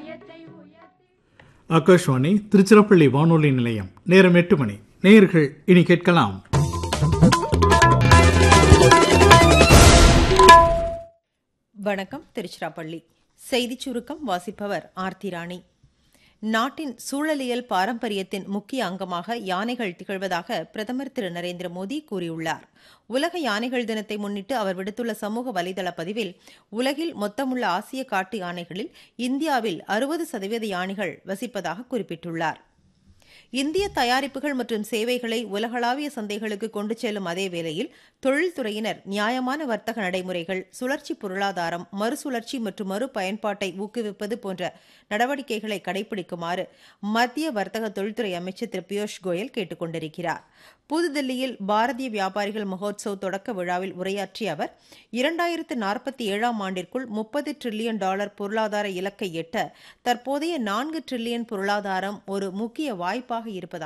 ஆகாஷ்வாணி திருச்சிராப்பள்ளி வானொலி நிலையம் நேரம் எட்டு மணி நேயர்கள் இனி கேட்கலாம் வணக்கம் திருச்சிராப்பள்ளி செய்திச் சுருக்கம் வாசிப்பவர் ஆர்த்தி ராணி நாட்டின் சூழலியல் பாரம்பரியத்தின் முக்கிய அங்கமாக யானைகள் திகழ்வதாக பிரதமர் திரு நரேந்திர மோடி கூறியுள்ளார் உலக யானைகள் தினத்தை முன்னிட்டு அவர் விடுத்துள்ள சமூக வலைதள பதிவில் உலகில் மொத்தமுள்ள ஆசிய காட்டு யானைகளில் இந்தியாவில் அறுபது சதவீத யானைகள் வசிப்பதாக குறிப்பிட்டுள்ளார் இந்திய தயாரிப்புகள் மற்றும் சேவைகளை உலகளாவிய சந்தைகளுக்கு கொண்டு செல்லும் அதே வேளையில் தொழில்துறையினர் நியாயமான வர்த்தக நடைமுறைகள் சுழற்சி பொருளாதாரம் மறுசுழற்சி மற்றும் மறு பயன்பாட்டை ஊக்குவிப்பது போன்ற நடவடிக்கைகளை கடைபிடிக்குமாறு மத்திய வர்த்தக தொழில்துறை அமைச்சர் திரு பியூஷ் கோயல் கேட்டுக் கொண்டிருக்கிறார் புதுதில்லியில் பாரதிய வியாபாரிகள் மகோத்சவ் தொடக்க விழாவில் உரையாற்றிய அவர் இரண்டாயிரத்து நாற்பத்தி ஏழாம் ஆண்டிற்குள் முப்பது டிரில்லியன் டாலர் பொருளாதார இலக்கை எட்ட தற்போதைய நான்கு டிரில்லியன் பொருளாதாரம் ஒரு முக்கிய வாய்ப்பாக இருப்பதாக